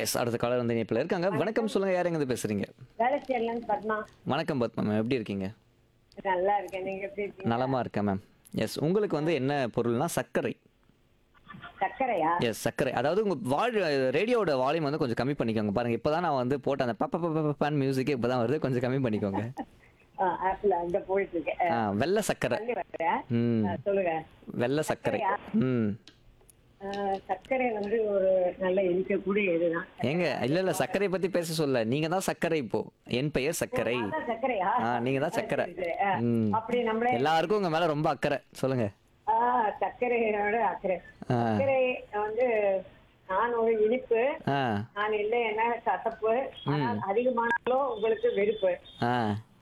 S அடுத்த collar வந்து இணைப்பில் இருக்காங்க வணக்கம் சொல்லுங்க யார் எங்க பேசுறீங்க வேலை செய்யலாம் பத்மா வணக்கம் பத்மா மேம் எப்படி இருக்கீங்க நல்லா இருக்கேன் நீங்க எப்படி இருக்கீங்க நலமா இருக்கேன் மேம் எஸ் உங்களுக்கு வந்து என்ன பொருள்னா சர்க்கரை சர்க்கரையா எஸ் சர்க்கரை அதாவது உங்க வாழ் ரேடியோட வால்யூம் வந்து கொஞ்சம் கம்மி பண்ணிக்கோங்க பாருங்க இப்பதான் நான் வந்து போட்ட அந்த பப்ப பப்ப பப்பான் மியூசிக்கே இப்பதான் வருது கொஞ்சம் கம்மி பண்ணிக்கோங்க ஆப்ல அங்க போயிட்டு இருக்கேன் ஆ வெள்ளை சர்க்கரை தள்ளி வரேன் ம் ஆ, சொல்லுங்க வெள்ளை சர்க்கரை ம் ஆ, சர்க்கரை வந்து ஒரு நல்ல இனிக்கக்கூடிய இதுதான் ஏங்க இல்ல இல்ல சர்க்கரை பத்தி பேச சொல்ல நீங்க தான் சர்க்கரை இப்போ என் பெயர் சர்க்கரை அதான் சர்க்கரையா ஆ நீங்க தான் சர்க்கரை சரி, சரி. ஆ, ம் அப்படி நம்மளே எல்லாருக்கும் உங்க மேல ரொம்ப அக்கறை சொல்லுங்க ஆ, சர்க்கரையோட அக்கறை ஆ. சர்க்கரை வந்து நான் ஒரு இனிப்பு ஆ நான் இல்லை என்ன கசப்பு ஆனால் அதிகமானாலும் உங்களுக்கு வெறுப்பு ஆ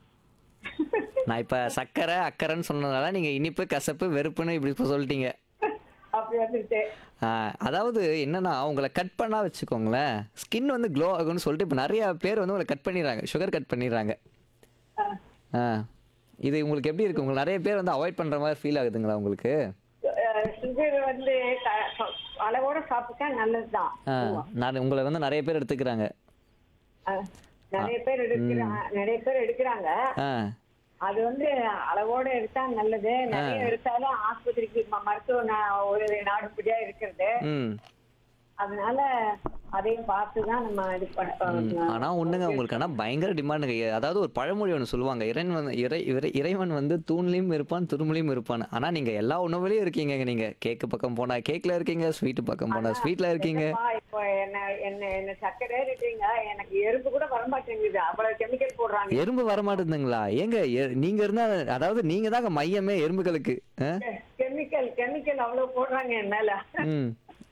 நான் இப்ப சர்க்கரை அக்கறைன்னு சொன்னதால நீங்க இனிப்பு கசப்பு வெறுப்புன்னு இப்படி இப்ப சொல்லிட்டீங்க அப்படி வந்துருச்சு ஆ, அதாவது என்னன்னா உங்களை கட் பண்ணா வச்சுக்கோங்களேன் ஸ்கின் வந்து க்ளோ ஆகும்னு சொல்லிட்டு இப்போ நிறைய பேர் வந்து உங்களை கட் பண்ணிடுறாங்க சுகர் கட் பண்ணிடுறாங்க ஆ. ஆ இது உங்களுக்கு எப்படி இருக்கு உங்களுக்கு நிறைய பேர் வந்து அவாய்ட் பண்ற மாதிரி ஃபீல் ஆகுதுங்களா உங்களுக்கு சுகர் வந்து க- அளவோட சாப்பிட்டா நல்லதுதான் ஆ நான் உங்களை வந்து நிறைய பேர் எடுத்துக்கிறாங்க அஹ், நிறைய பேர் எடுக்கிறாங்க நிறைய பேர் எடுக்கிறாங்க ஆ அது வந்து அளவோட எடுத்தா நல்லது நிறைய எடுத்தாலும் ஆஸ்பத்திரிக்கு ம- மருத்துவ நா- ஒரு நாடுபடியா இருக்கிறது ம் அதனால அதையும் பார்த்து தான் நம்ம இது பண்ண ஆனா ஒண்ணுங்க உங்களுக்கு ஆனா பயங்கர டிமாண்டுங்க அதாவது ஒரு பழமொழி ஒன்று சொல்லுவாங்க இறைவன் இறை இறை- இறைவன் வந்து தூண்லையும் இருப்பான் துருமுலையும் இருப்பான் ஆனா நீங்க எல்லா உணவுலையும் இருக்கீங்க நீங்க கேக்கு பக்கம் போனா கேக்ல இருக்கீங்க ஸ்வீட் பக்கம் போனா ஸ்வீட்ல இருக்கீங்க என்னப்பா, இப்போ என்ன என்ன என்ன சர்க்கரை இருக்கீங்க எனக்கு எறும்பு கூட வரமாட்டேங்குது அவ்வளவு கெமிக்கல் போடுறாங்க எறும்பு வரமாட்டேங்குதுங்களா ஏங்க எ- நீங்க இருந்தா அதாவது நீங்க தாங்க மையமே எறும்புகளுக்கு ஆ? கெமிக்கல் கெமிக்கல் அவ்வளவு போடுறாங்க என் மேல ம்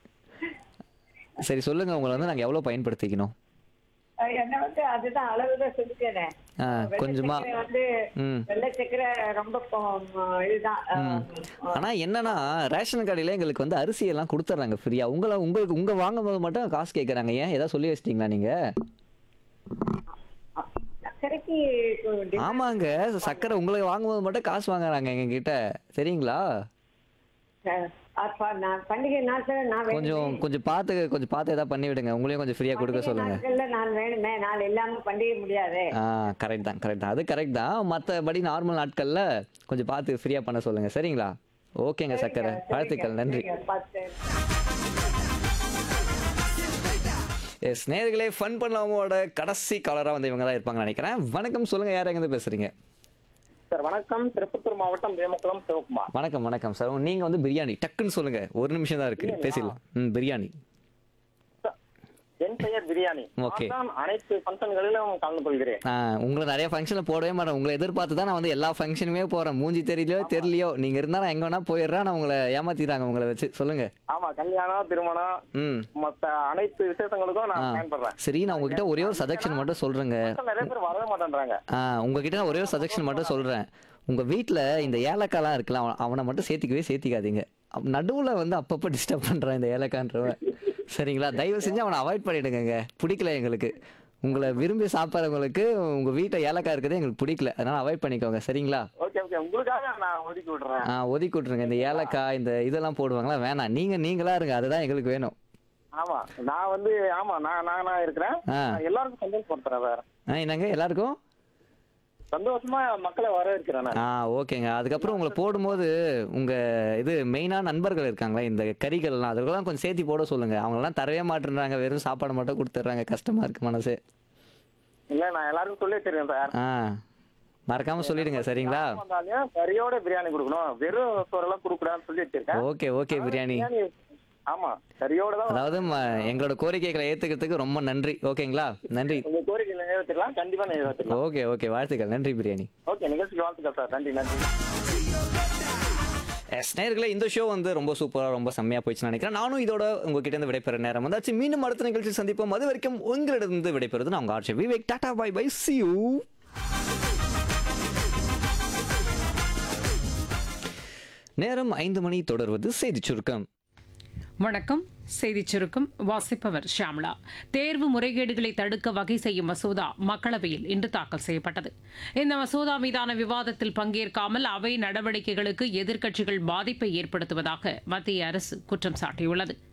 சரி சொல்லுங்க உங்களை வந்து நாங்க எவ்வளவு பயன்படுத்திக்கணும் அஹ் என்ன வந்து அதுதான் அளவுதான் சொல்லிக்கிறேன் ஆ, கொஞ்சமா வந்து ம் வெள்ளை சக்கரை ரொம்ப கொ- இதுதான் அஹ், ஆனா என்னன்னா ரேஷன் கடையில எங்களுக்கு வந்து அரிசி எல்லாம் கொடுத்துட்றாங்க ஃப்ரீயா உங்களை உங்களுக்கு உங்க வாங்கும் போது மட்டும் காசு கேக்குறாங்க ஏன் ஏதாவது சொல்லி வச்சிட்டீங்களா நீங்க சர்க்கரைக்கு டி- ஆமாங்க சக்கரை உங்களுக்கு வாங்கும்போது மட்டும் காசு வாங்குறாங்க எங்க கிட்ட சரிங்களா அஹ், அப்ப நான் பண்டிகை நாட்கள் நான் வேணுமே. கொஞ்சம் கொஞ்சம் பார்த்து கொஞ்சம் பார்த்து ஏதாவது பண்ணி விடுங்க உங்களையும் கொஞ்சம் ஃப்ரீயா கொடுக்க பண்டிகை சொல்லுங்க நாட்கள்ல நான் வேணுமே நான் இல்லாம பண்டிகை முடியாது ஆ கரெக்ட் தான் கரெக்ட் தான் அது கரெக்ட் தான் மற்றபடி நார்மல் நாட்கள்ல கொஞ்சம் பார்த்து ஃப்ரீயா பண்ண சொல்லுங்க சரிங்களா ஓகேங்க சக்கரை வாழ்த்துக்கள் நன்றி சரிங்க, பார்த்து எஸ் நேர்களே ஃபன் பண்ணலாமோட கடைசி காலரா வந்து இவங்க தான் இருப்பாங்கன்னு நினைக்கிறேன் வணக்கம் சொல்லுங்க யார் எங்க பேசுறீங்க சார் வணக்கம் திருப்பத்தூர் மாவட்டம் வேமக்குளம் சிவகுமார் வணக்கம் வணக்கம் சார் நீங்க வந்து பிரியாணி டக்குன்னு சொல்லுங்க ஒரு நிமிஷம் தான் இருக்கு பேசிடலாம் ம் பிரியாணி சார், என் பெயர் பிரியாணி Okay. நான் தான் அனைத்து ஃபங்க்ஷன்களிலும் கலந்து கொள்கிறேன் ஆ, உங்களை நிறைய ஃபங்க்ஷனில் போடவே மாட்டேன் உங்களை எதிர்பார்த்து தான் நான் வந்து எல்லா ஃபங்க்ஷனுமே போகிறேன் மூஞ்சி தெரியலையோ தெரியலையோ நீங்கள் இருந்தால் நான் எங்கே வேணா போயிடுறேன் நான் உங்களை ஏமாத்திடுறாங்க உங்களை வச்சு சொல்லுங்க ஆமா கல்யாணம் திருமணம் ம் மத்த அனைத்து விசேஷங்களுக்கும் ஆ நான் பயன்படுறேன் சரி நான் உங்ககிட்ட ஒரே ஒரு சஜெக்ஷன் மட்டும் சொல்கிறேங்க மக்கள் நிறைய பேர் வரவே மாட்டேன்றாங்க ஆ உங்ககிட்ட நான் ஒரே ஒரு சஜெக்ஷன் மட்டும் சொல்கிறேன் உங்கள் வீட்டில் இந்த ஏலக்காய்லாம் இருக்குல்ல அவன் அவனை மட்டும் சேர்த்திக்கவே சேர்த்திக்காதீங்க நடுவில் வந்து அப்பப்போ டிஸ்டர்ப் பண்ணுறான் இந்த ஏலக்கான்றவன் சரிங்களா தயவு செஞ்சு அவனை அவாய்ட் பண்ணிடுங்க பிடிக்கல எங்களுக்கு உங்களை விரும்பி சாப்பிட்றவங்களுக்கு உங்கள் வீட்டில் ஏலக்காய் இருக்கிறதே எங்களுக்கு பிடிக்கல அதனால் அவாய்ட் பண்ணிக்கோங்க சரிங்களா ஓகே ஓகே உங்களுக்காக நான் ஒதுக்கி விடுறேன் ஆ ஒதுக்கி விட்ருங்க இந்த ஏலக்காய் இந்த இதெல்லாம் போடுவாங்களா வேணாம் நீங்க நீங்களா இருங்க அதுதான் எங்களுக்கு வேணும் ஆமா நான் வந்து ஆமா நான் நான் நான் இருக்கிறேன் ஆ. நான் எல்லாருக்கும் சந்தோஷப்படுத்துறேன் வேற ஆ என்னங்க எல்லாருக்கும் சந்தோஷமா மக்களை வரவேற்கிறேன் நான் ஆ ஓகேங்க அதுக்கப்புறம் உங்களை போடும்போது உங்க இது மெயினான நண்பர்கள் இருக்காங்களா இந்த கறிகள்லாம் அதுக்கெல்லாம் கொஞ்சம் சேர்த்தி போட சொல்லுங்க அவங்கெல்லாம் தரவே மாட்டேன்றாங்க வெறும் சாப்பாடு மட்டும் கொடுத்துட்றாங்க கஷ்டமா இருக்கு மனசு இல்ல நான் எல்லாருக்கும் சொல்லி வச்சிருக்கேன் சார் ஆ மறக்காம சொல்லிடுங்க சரிங்களா வந்தாலும் கறியோட பிரியாணி கொடுக்கணும் வெறும் சோறெல்லாம் கொடுக்கூடாதுன்னு சொல்லி வச்சிருக்கேன் ஓகே ஓகே பிரியாணி பிரியாணி ஆமா கறியோட தான் அதாவது ம- எங்களோட கோரிக்கைகளை ஏத்துக்கிறதுக்கு ரொம்ப நன்றி ஓகேங்களா நன்றி உங்க கோரிக்கை நிறைவேற்றிடலாம் கண்டிப்பா நிறைவேற்றிடலாம் ஓகே ஓகே வாழ்த்துக்கள் நன்றி பிரியாணி ஓகே நிகழ்ச்சிக்கு வாழ்த்துக்கள் சார் நன்றி நன்றி எஸ் நேயர்களே இந்த ஷோ வந்து ரொம்ப சூப்பராக ரொம்ப செம்மையாக போயிடுச்சுன்னு நினைக்கிறேன் நானும் இதோட உங்ககிட்ட இருந்து விடைபெற நேரம் வந்தாச்சு மீண்டும் அடுத்த நிகழ்ச்சி சந்திப்போம் அது வரைக்கும் உங்களிடந்து விடைபெறுவது நான் உங்கள் ஆட்சி Vivek tata bye bye see you நேரம் ஐந்து மணி தொடர்வது செய்தி சுருக்கம் வணக்கம் செய்திச் சுருக்கம் வாசிப்பவர் ஷியாம்லா தேர்வு முறைகேடுகளை தடுக்க வகை செய்யும் மசோதா மக்களவையில் இன்று தாக்கல் செய்யப்பட்டது இந்த மசோதா மீதான விவாதத்தில் பங்கேற்காமல் அவை நடவடிக்கைகளுக்கு எதிர்க்கட்சிகள் பாதிப்பை ஏற்படுத்துவதாக மத்திய அரசு குற்றம் சாட்டியுள்ளது